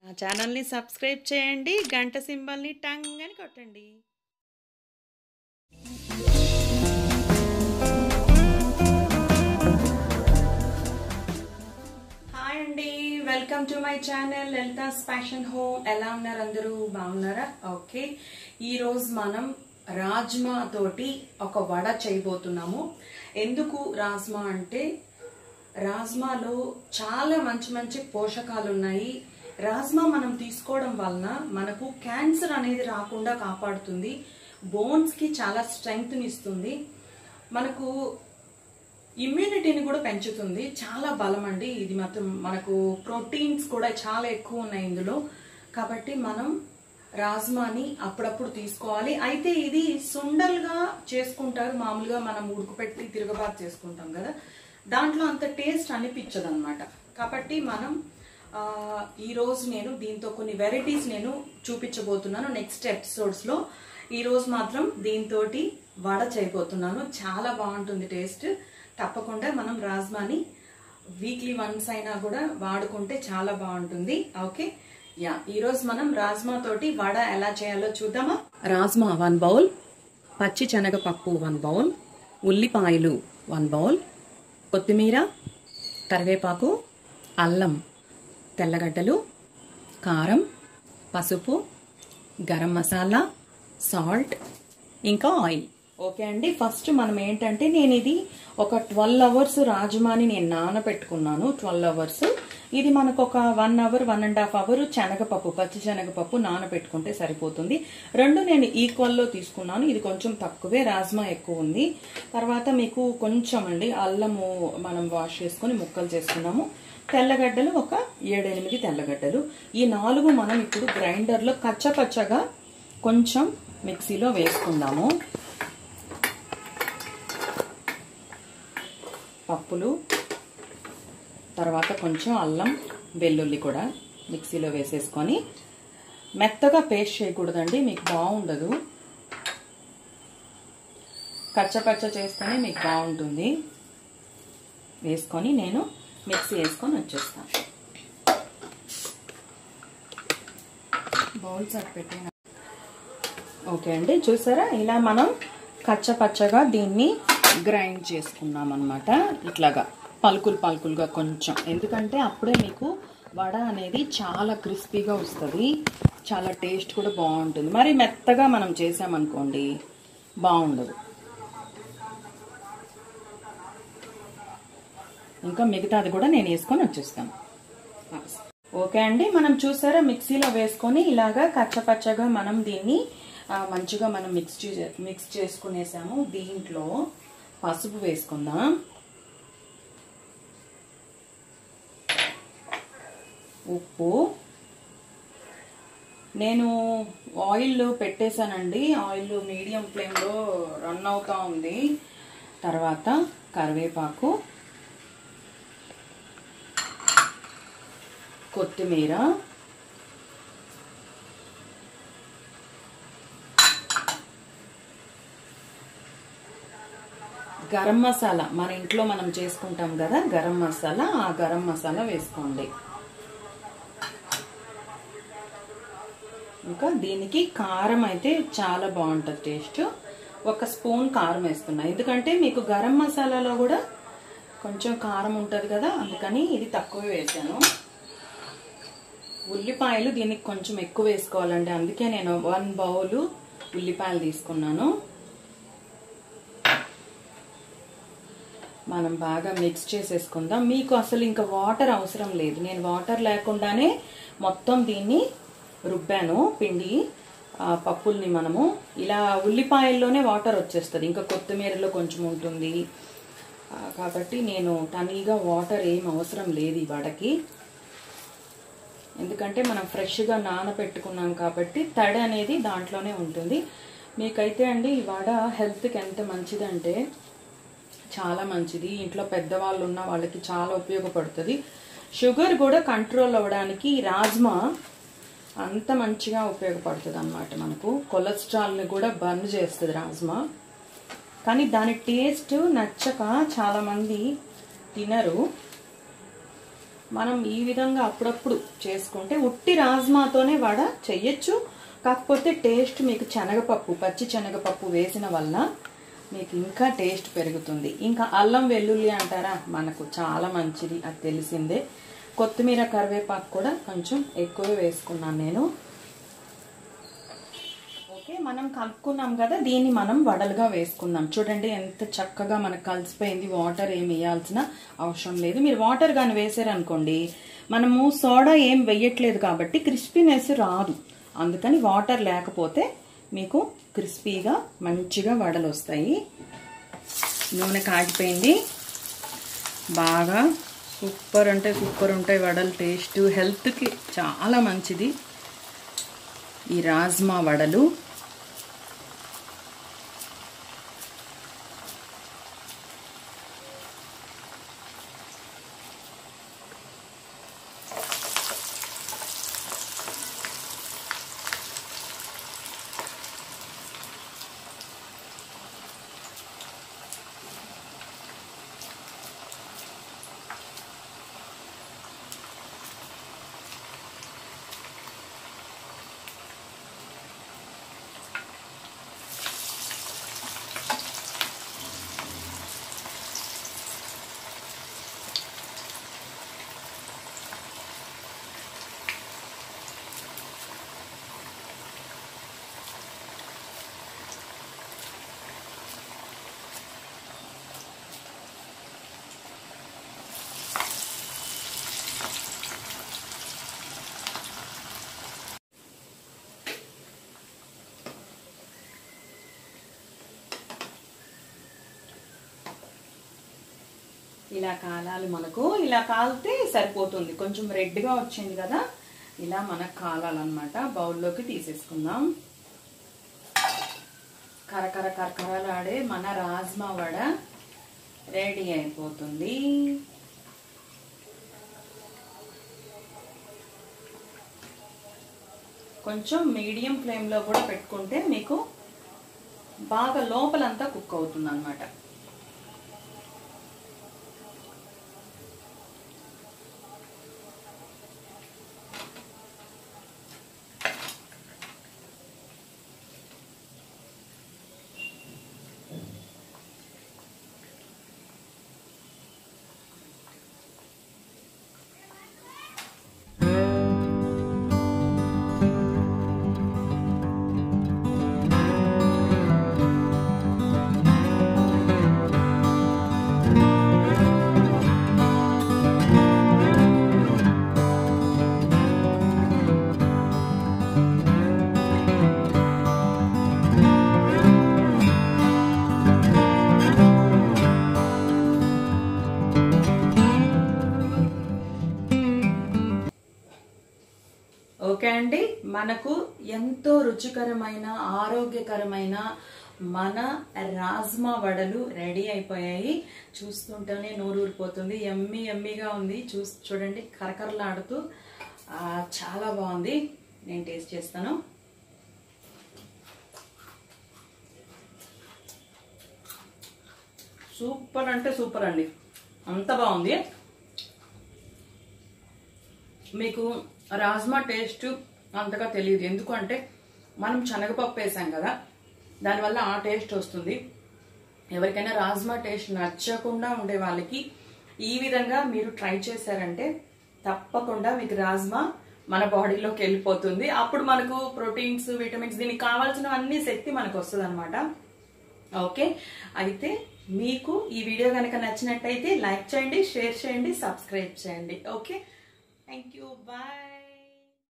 నా ఛానల్ని సబ్స్క్రైబ్ చేయండి గంట సింబల్ని టంగ్ అని కొట్టండి హాయ్ అండి welcome to my channel Lalitha's fashion home ఎలా ఉన్నారు అందరూ బాగున్నారా ఓకే ఈరోజు మనం రాజ్మా తోటి ఒక వడ చేయబోతున్నాము ఎందుకు రాజ్మా అంటే రాజ్మాలో చాలా మంచి మంచి పోషకాలు ఉన్నాయి రాజ్మా మనం తీసుకోవడం వలన మనకు క్యాన్సర్ అనేది రాకుండా కాపాడుతుంది బోన్స్కి చాలా స్ట్రెంగ్త్ని ఇస్తుంది మనకు ఇమ్యూనిటీని కూడా పెంచుతుంది చాలా బలం అండి ఇది మాత్రం మనకు ప్రోటీన్స్ కూడా చాలా ఎక్కువ ఉన్నాయి ఇందులో కాబట్టి మనం రాజ్మాని అప్పుడప్పుడు తీసుకోవాలి అయితే ఇది సుండల్గా చేసుకుంటారు మామూలుగా మనం ఉడకపెట్టి తిరగబాటు చేసుకుంటాం కదా దాంట్లో అంత టేస్ట్ అనిపించదు అనమాట కాబట్టి మనం ఆ, ఈ రోజు నేను దీంతో కొన్ని వెరైటీస్ నేను చూపించబోతున్నాను నెక్స్ట్ ఎపిసోడ్స్లో ఈ రోజు మాత్రం దీంతో వడ చేయబోతున్నాను చాలా బాగుంటుంది టేస్ట్ తప్పకుండా మనం రాజ్మాని వీక్లీ వన్స్ అయినా కూడా వాడుకుంటే చాలా బాగుంటుంది ఓకే యా ఈ రోజు మనం రాజ్మా తోటి వడ ఎలా చేయాలో చూద్దామా రాజ్మా వన్ బౌల్ పచ్చి శనగపప్పు వన్ బౌల్ ఉల్లిపాయలు వన్ బౌల్ కొత్తిమీర కరివేపాకు అల్లం తెల్లగడ్డలు కారం పసుపు గరం మసాలా సాల్ట్ ఇంకా ఆయిల్ ఓకే అండి ఫస్ట్ మనం ఏంటంటే నేను ఇది ఒక ట్వెల్వ్ అవర్స్ రాజమాని నేను నానబెట్టుకున్నాను ట్వెల్వ్ అవర్స్ ఇది మనకు ఒక one hour one and half hour శనగపప్పు పచ్చి శనగపప్పు నానబెట్టుకుంటే సరిపోతుంది రెండు నేను ఈక్వల్లో తీసుకున్నాను ఇది కొంచెం తక్కువే రాజ్మా ఎక్కువ ఉంది తర్వాత మీకు కొంచెం అండి అల్లము మనం వాష్ చేసుకొని ముక్కలు చేసుకున్నాము తెల్లగడ్డలు ఒక ఏడెనిమిది తెల్లగడ్డలు ఈ నాలుగు మనం ఇప్పుడు గ్రైండర్లో కచ్చపచ్చగా కొంచెం మిక్సీలో వేసుకుందాము పప్పులు తర్వాత కొంచెం అల్లం వెల్లుల్లి కూడా మిక్సీలో వేసేసుకొని మెత్తగా పేస్ట్ చేయకూడదండి మీకు బాగుండదు కచ్చపచ్చ చేస్తేనే మీకు బాగుంటుంది వేసుకొని నేను మిక్సీ వేసుకొని వచ్చేస్తాను బౌల్స్ అటు పెట్టిన ఓకే అండి చూసారా ఇలా మనం కచ్చపచ్చగా దీన్ని గ్రైండ్ చేసుకున్నాం అనమాట ఇట్లాగా పలుకులు పలుకులుగా కొంచెం ఎందుకంటే అప్పుడే మీకు వడ అనేది చాలా క్రిస్పీగా వస్తుంది చాలా టేస్ట్ కూడా బాగుంటుంది మరి మెత్తగా మనం చేసామనుకోండి బాగుండదు ఇంకా మిగతాది కూడా నేను వేసుకొని వచ్చేస్తాను ఓకే అండి మనం చూసారా మిక్సీలో వేసుకొని ఇలాగా కచ్చపచ్చగా మనం దీన్ని ఆ, మంచిగా మనం మిక్స్ చే మిక్స్ చేసుకునేసాము దీంట్లో పసుపు వేసుకుందాం ఉప్పు నేను ఆయిల్ పెట్టేశానండి ఆయిల్ మీడియం ఫ్లేమ్లో రన్ అవుతా ఉంది తర్వాత కరివేపాకు కొత్తిమీర గరం మసాలా మన ఇంట్లో మనం చేసుకుంటాం కదా గరం మసాలా ఆ గరం మసాలా వేసుకోండి ఇంకా దీనికి కారం అయితే చాలా బాగుంటుంది టేస్ట్ ఒక స్పూన్ కారం వేస్తున్నా ఎందుకంటే మీకు గరం మసాలాలో కూడా కొంచెం కారం ఉంటుంది కదా అందుకని ఇది తక్కువ వేసాను ఉల్లిపాయలు దీనికి కొంచెం ఎక్కువ వేసుకోవాలండి అందుకే నేను వన్ బౌల్ ఉల్లిపాయలు తీసుకున్నాను మనం బాగా మిక్స్ చేసేసుకుందాం మీకు అసలు ఇంకా వాటర్ అవసరం లేదు నేను వాటర్ లేకుండానే మొత్తం దీన్ని రుబ్బాను పిండి ఆ, పప్పుల్ని మనము ఇలా ఉల్లిపాయల్లోనే వాటర్ వచ్చేస్తుంది ఇంకా కొత్తిమీరలో కొంచెం ఉంటుంది ఆ, కాబట్టి నేను టనీగా వాటర్ ఏం అవసరం లేదు ఈ వడకి ఎందుకంటే మనం ఫ్రెష్గా నానబెట్టుకున్నాం కాబట్టి తడి అనేది దాంట్లోనే ఉంటుంది మీకైతే అండి ఈ వడ హెల్త్కి ఎంత మంచిదంటే చాలా మంచిది ఇంట్లో పెద్దవాళ్ళు ఉన్న వాళ్ళకి చాలా ఉపయోగపడుతుంది షుగర్ కూడా కంట్రోల్ అవ్వడానికి ఈ రాజ్మా అంత మంచిగా ఉపయోగపడుతుంది అనమాట మనకు కొలెస్ట్రాల్ని కూడా బర్న్ చేస్తుంది రాజ్మా కానీ దాని టేస్ట్ నచ్చక చాలామంది తినరు మనం ఈ విధంగా అప్పుడప్పుడు చేసుకుంటే ఉట్టి రాజ్మాతోనే వడ చెయ్యొచ్చు కాకపోతే టేస్ట్ మీకు శనగపప్పు పచ్చి శనగపప్పు వేసిన వల్ల మీకు ఇంకా టేస్ట్ పెరుగుతుంది ఇంకా అల్లం వెల్లుల్లి అంటారా మనకు చాలా మంచిది అది తెలిసిందే కొత్తిమీర కరివేపాకు కూడా కొంచెం ఎక్కువ వేసుకున్నాను నేను ఓకే మనం కలుపుకున్నాం కదా దీన్ని మనం వడలుగా వేసుకుందాం చూడండి ఎంత చక్కగా మనకు కలిసిపోయింది వాటర్ ఏం వేయాల్సిన అవసరం లేదు మీరు వాటర్ కానీ వేసారనుకోండి మనము సోడా ఏం వేయట్లేదు కాబట్టి క్రిస్పీనెస్ రాదు అందుకని వాటర్ లేకపోతే మీకు క్రిస్పీగా మంచిగా వడలు వస్తాయి నూనె కాగిపోయింది బాగా సూపర్ అంటే సూపర్ ఉంటాయి వడలు టేస్ట్ హెల్త్కి చాలా మంచిది ఈ రాజ్మా వడలు ఇలా కాలాలి మనకు ఇలా కాలితే సరిపోతుంది కొంచెం రెడ్గా వచ్చింది కదా ఇలా మనకు కాలాలన్నమాట బౌల్లోకి తీసేసుకుందాం కరకర కరకరలాడే మన రాజ్మా వడ రెడీ అయిపోతుంది కొంచెం మీడియం ఫ్లేమ్లో కూడా పెట్టుకుంటే మీకు బాగా లోపలంతా కుక్ అవుతుంది అనమాట ఓకే అండి మనకు ఎంతో రుచికరమైన ఆరోగ్యకరమైన మన రాజ్మా వడలు రెడీ అయిపోయాయి చూస్తుంటేనే నోరు ఊరిపోతుంది ఎమ్మి ఎమ్మిగా ఉంది చూస్ చూడండి కరకరలాడుతూ ఆ, చాలా బాగుంది నేను టేస్ట్ చేస్తాను సూపర్ అంటే సూపర్ అండి అంత బాగుంది మీకు రాజ్మా టేస్ట్ అంతగా తెలియదు ఎందుకంటే మనం శనగపప్పు వేసాం కదా దానివల్ల ఆ టేస్ట్ వస్తుంది ఎవరికైనా రాజ్మా టేస్ట్ నచ్చకుండా ఉండే వాళ్ళకి ఈ విధంగా మీరు ట్రై చేశారంటే తప్పకుండా మీకు రాజ్మా మన బాడీలోకి వెళ్ళిపోతుంది అప్పుడు మనకు ప్రోటీన్స్ విటమిన్స్ దీనికి కావాల్సిన అన్ని శక్తి మనకు వస్తుంది అనమాట ఓకే అయితే మీకు ఈ వీడియో కనుక నచ్చినట్టయితే లైక్ చేయండి షేర్ చేయండి సబ్స్క్రైబ్ చేయండి ఓకే థ్యాంక్ యూ బాయ్